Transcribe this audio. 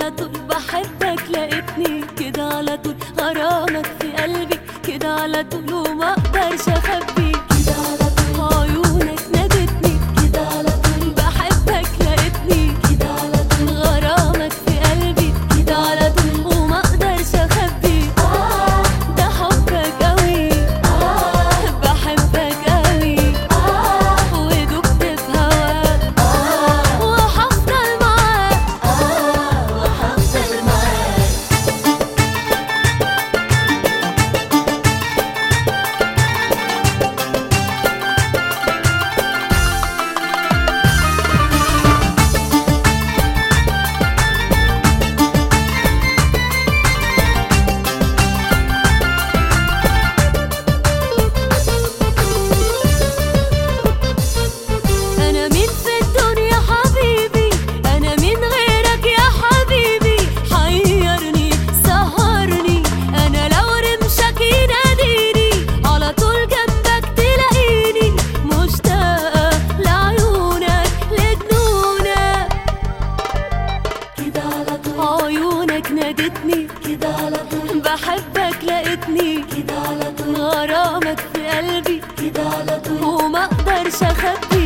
على طول بحبك لقيتني كده على طول غرامك في قلبي كده على طول وما اقدرش اخبي كده على طول عيونك نادتني كده على طول بحبك لقيتني كده على طول غرامك في قلبي كده على طول وما اقدرش اخبي آه ده حبك قوي آه بحبك قوي آه ودوبت في هواك آه وهفضل معاك آه وهفضل معاك انا مين في الدنيا حبيبي انا مين غيرك يا حبيبي حيرني سهرني انا لو رمشك يناديني على طول جنبك تلاقيني مشتاقه لعيونك لجنونك كده على طول عيونك نادتني كده على طول بحبك لقيتني كده على طول غرامك في قلبي كده على طول وما اقدرش اخبي